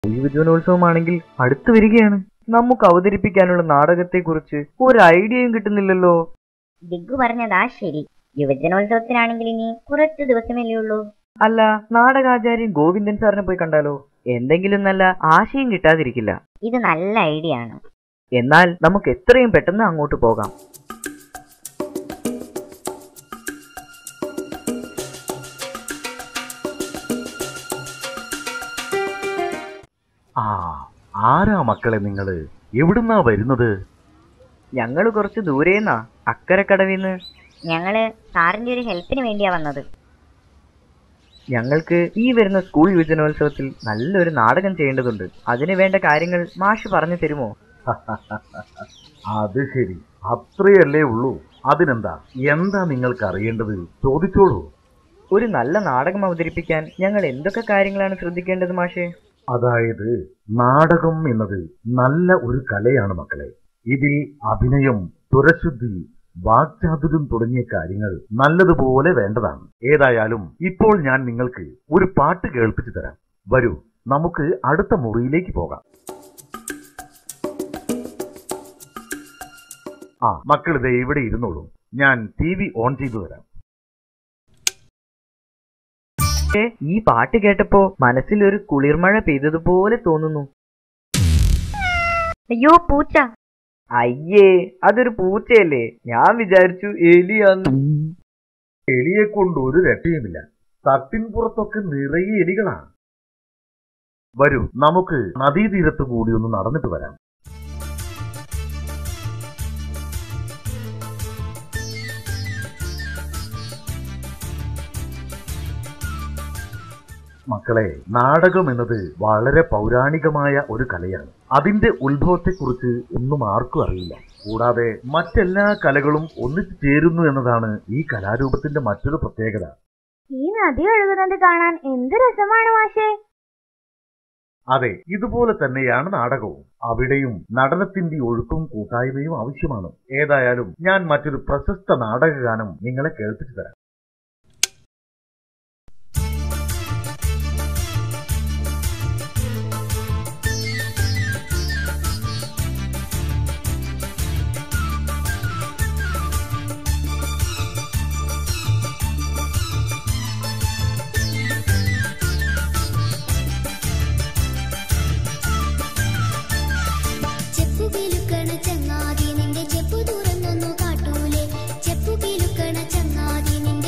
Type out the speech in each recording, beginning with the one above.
യുവജനോത്സവമാണെങ്കിൽ അടുത്തു വരികയാണ് നമുക്ക് അവതരിപ്പിക്കാനുള്ള നാടകത്തെക്കുറിച്ച് ഒരു ഐഡിയയും കിട്ടുന്നില്ലല്ലോ ദിഗു പറഞ്ഞതാ ശരി യുവജനോത്സവത്തിനാണെങ്കിൽ ഇനി കുറച്ച് ദിവസമല്ലേ ഉള്ളൂ അല്ല നാടകാചാര്യൻ ഗോവിന്ദൻ സാറിനെ പോയി കണ്ടാലോ എന്തെങ്കിലും നല്ല ആശയം കിട്ടാതിരിക്കില്ല ഇത് നല്ല ഐഡിയ ആണ് എന്നാൽ നമുക്ക് എത്രയും പെട്ടെന്ന് അങ്ങോട്ട് പോകാം ആ ആരാ മക്കളെ നിങ്ങള് എവിടുന്നാ വരുന്നത് ഞങ്ങൾ കുറച്ച് ദൂരേന്നാ അക്കരക്കടവിന്ന് ഞങ്ങള് സാറിന്റെ ഒരു ഹെൽപ്പിന് വേണ്ടിയാ വന്നത് ഞങ്ങൾക്ക് ഈ വരുന്ന സ്കൂൾ യുവജനോത്സവത്തിൽ നല്ലൊരു നാടകം ചെയ്യേണ്ടതുണ്ട് അതിന് വേണ്ട കാര്യങ്ങൾ മാഷ് പറഞ്ഞു തരുമോ അത് ശരി അത്രയല്ലേ ഉള്ളൂ അതിനെന്താ എന്താ നിങ്ങൾക്ക് അറിയേണ്ടത് ചോദിച്ചോളൂ ഒരു നല്ല നാടകം അവതരിപ്പിക്കാൻ ഞങ്ങൾ എന്തൊക്കെ കാര്യങ്ങളാണ് ശ്രദ്ധിക്കേണ്ടത് മാഷേ അതായത് നാടകം എന്നത് നല്ല ഒരു കലയാണ് മക്കളെ ഇതിൽ അഭിനയം തുരശുദ്ധി വാക്ചാതുര്യം തുടങ്ങിയ കാര്യങ്ങൾ നല്ലതുപോലെ വേണ്ടതാണ് ഏതായാലും ഇപ്പോൾ ഞാൻ നിങ്ങൾക്ക് ഒരു പാട്ട് കേൾപ്പിച്ചു തരാം വരൂ നമുക്ക് അടുത്ത മുറിയിലേക്ക് പോകാം ആ മക്കൾ ഇതേ ഇവിടെ ഇരുന്നോളൂ ഞാൻ ടി വി ഓൺ ചെയ്തു തരാം പക്ഷേ ഈ പാട്ട് കേട്ടപ്പോ മനസ്സിൽ ഒരു കുളിർമഴ പെയ്തതുപോലെ തോന്നുന്നു അയ്യോ പൂച്ച അയ്യേ അതൊരു പൂച്ചയല്ലേ ഞാൻ വിചാരിച്ചു എലിയാന്ന് എലിയെ കൊണ്ട് ഒരു രക്ഷയുമില്ല തട്ടിൻ പുറത്തൊക്കെ നിറയെ എലികളാണ് വരൂ നമുക്ക് നദീതീരത്ത് കൂടി ഒന്ന് നടന്നിട്ട് വരാം മക്കളെ നാടകം എന്നത് വളരെ പൗരാണികമായ ഒരു കലയാണ് അതിന്റെ ഉത്ഭവത്തെക്കുറിച്ച് ഒന്നും ആർക്കും അറിയില്ല കൂടാതെ മറ്റെല്ലാ കലകളും ഒന്നിച്ചു ചേരുന്നു എന്നതാണ് ഈ കലാരൂപത്തിന്റെ മറ്റൊരു പ്രത്യേകത ഈ നദി ഒഴുകുന്നത് കാണാൻ എന്ത് രസമാണ് മാഷേ അതെ ഇതുപോലെ തന്നെയാണ് നാടകവും അവിടെയും നടനത്തിന്റെ ഒഴുക്കും കൂട്ടായ്മയും ആവശ്യമാണ് ഏതായാലും ഞാൻ മറ്റൊരു പ്രശസ്ത നാടകഗാനം നിങ്ങളെ കേൾപ്പിച്ചു തരാം ചെപ്പു കിലുക്കണ ചങ്ങാതി നിന്റെ ചെപ്പു തുറന്നൊന്നു കാട്ടൂലേ ചെപ്പു കിലുക്കണ ചങ്ങാതി നിന്റെ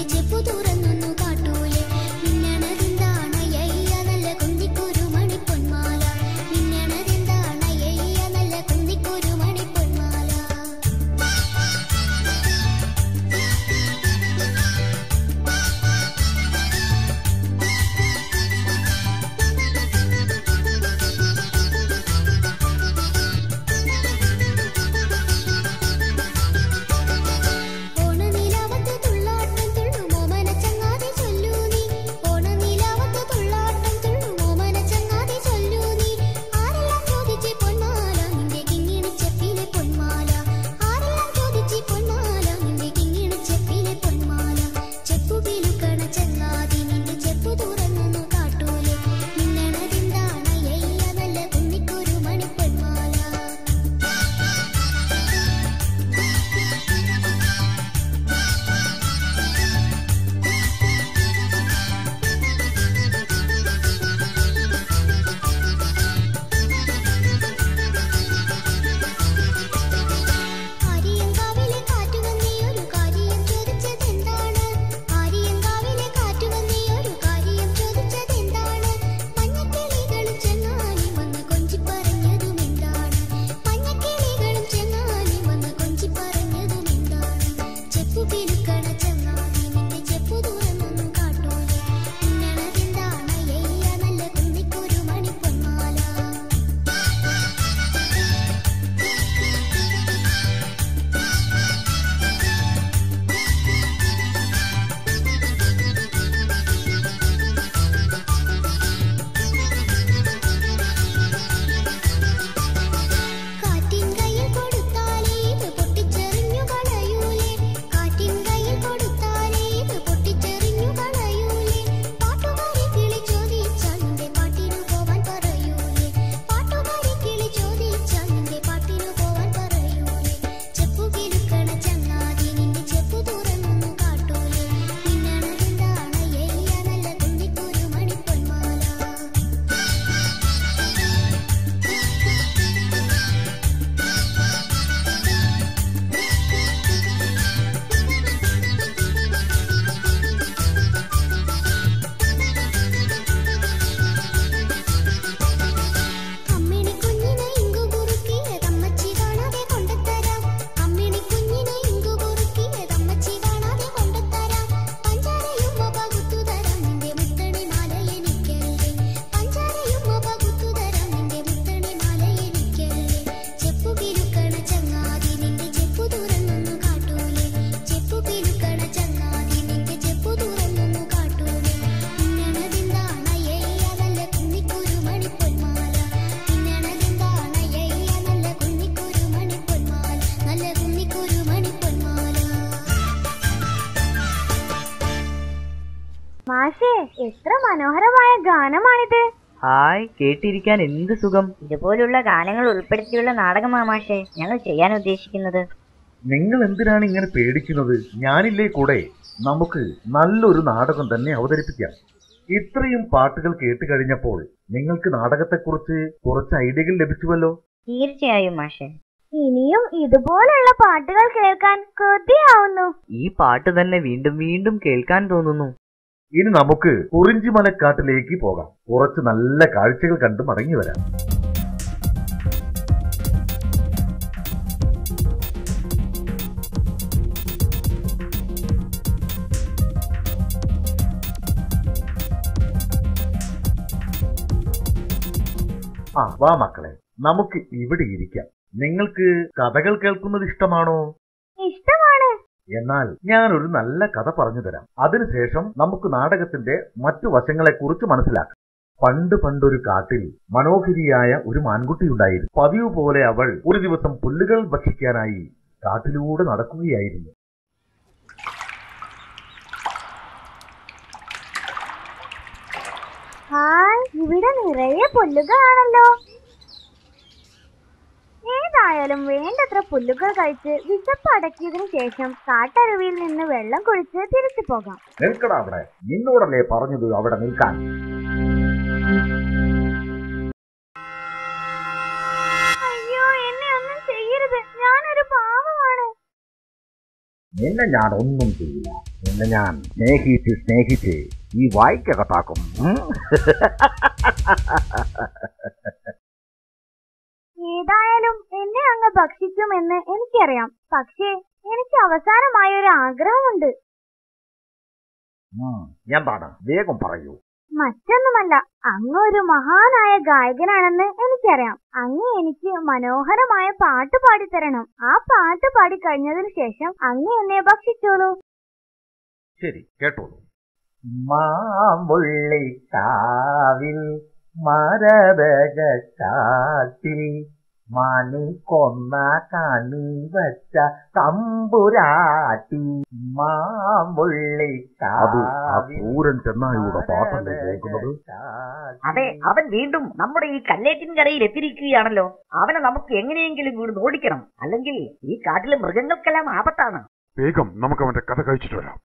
എത്ര മനോഹരമായ ഗാനമാണിത് ഹായ് കേട്ടിരിക്കാൻ എന്ത് സുഖം ഇതുപോലുള്ള ഗാനങ്ങൾ ഉൾപ്പെടുത്തിയുള്ള നാടകമാ മാഷെ ഞങ്ങൾ ചെയ്യാൻ ഉദ്ദേശിക്കുന്നത് നിങ്ങൾ എന്തിനാണ് ഇങ്ങനെ പേടിക്കുന്നത് ഞാനില്ലേ കൂടെ നമുക്ക് നല്ലൊരു നാടകം തന്നെ അവതരിപ്പിക്കാം ഇത്രയും പാട്ടുകൾ കേട്ട് കഴിഞ്ഞപ്പോൾ നിങ്ങൾക്ക് നാടകത്തെക്കുറിച്ച് കുറച്ച് ഐഡിയകൾ ലഭിച്ചുവല്ലോ തീർച്ചയായും മാഷെ ഇനിയും ഇതുപോലുള്ള പാട്ടുകൾ കേൾക്കാൻ കൊതിയാവുന്നു ഈ പാട്ട് തന്നെ വീണ്ടും വീണ്ടും കേൾക്കാൻ തോന്നുന്നു ഇനി നമുക്ക് കുറിഞ്ചിമലക്കാട്ടിലേക്ക് പോകാം കുറച്ച് നല്ല കാഴ്ചകൾ കണ്ട് മടങ്ങി വരാം ആ വാ മക്കളെ നമുക്ക് ഇവിടെ ഇരിക്കാം നിങ്ങൾക്ക് കഥകൾ കേൾക്കുന്നത് ഇഷ്ടമാണോ ഇഷ്ടമാണ് എന്നാൽ ഞാൻ ഒരു നല്ല കഥ പറഞ്ഞു തരാം അതിനുശേഷം നമുക്ക് നാടകത്തിന്റെ മറ്റു വശങ്ങളെക്കുറിച്ച് മനസ്സിലാക്കാം പണ്ട് പണ്ടൊരു കാട്ടിൽ മനോഹരിയായ ഒരു മാൻകുട്ടിയുണ്ടായിരുന്നു പതിവ് പോലെ അവൾ ഒരു ദിവസം പുല്ലുകൾ ഭക്ഷിക്കാനായി കാട്ടിലൂടെ നടക്കുകയായിരുന്നു ഹായ് ഇവിടെ നിറയെ പുല്ലുകളാണല്ലോ ഏതായാലും വേണ്ടത്ര പുല്ലുകൾ കഴിച്ച് വിശപ്പ് അടക്കിയതിനു ശേഷം കാട്ടരുവിയിൽ നിന്ന് വെള്ളം കുഴിച്ച് തിരിച്ചു പോകാം നിൽക്കടാ അവിടെ നിന്നോടല്ലേ പറഞ്ഞത് അവിടെ നിൽക്കാൻ അയ്യോ എന്നെ ഒന്നും ചെയ്യരുത് ഞാനൊരു പാവമാണ് നിന്നെ ഞാൻ ഒന്നും ചെയ്യില്ല നിന്നെ ഞാൻ സ്നേഹിച്ച് സ്നേഹിച്ച് ഈ വായിക്കകത്താക്കും ഉം? ഏതായാലും എന്നെ അങ്ങ് ഭക്ഷിക്കുമെന്ന് എനിക്കറിയാം പക്ഷേ എനിക്ക് അവസാനമായ ഒരു ആഗ്രഹമുണ്ട് ഉം. എന്താണ് വേഗം പറയൂ മറ്റൊന്നുമല്ല അങ്ങ് ഒരു മഹാനായ ഗായകനാണെന്ന് എനിക്കറിയാം അങ്ങ് എനിക്ക് മനോഹരമായ പാട്ട് പാടിത്തരണം ആ പാട്ട് പാടി കഴിഞ്ഞതിന് ശേഷം അങ്ങ് എന്നെ ഭക്ഷിച്ചോളൂ ശരി കേട്ടോളൂ മാമ്പുള്ളിക്കാവിൽ മരതക കാട്ടിൽ മണി കൊന്ന കണി വച്ച തമ്പുരാട്ടി മാമ്പുള്ളിക്കാവിൽ ചെന്നായിയുടെ പാട്ടല്ലേ കേൾക്കുന്നത് അതെ അവൻ വീണ്ടും നമ്മുടെ ഈ കല്ലേറ്റിൻ കരയിൽ എത്തിയിരിക്കുകയാണല്ലോ അവനെ നമുക്ക് എങ്ങനെയെങ്കിലും വീട് ഓടിക്കണം അല്ലെങ്കിൽ ഈ കാട്ടിലെ മൃഗങ്ങൾക്കെല്ലാം ആപത്താണ് വേഗം നമുക്ക് അവന്റെ കഥ കഴിച്ചിട്ട് വരാം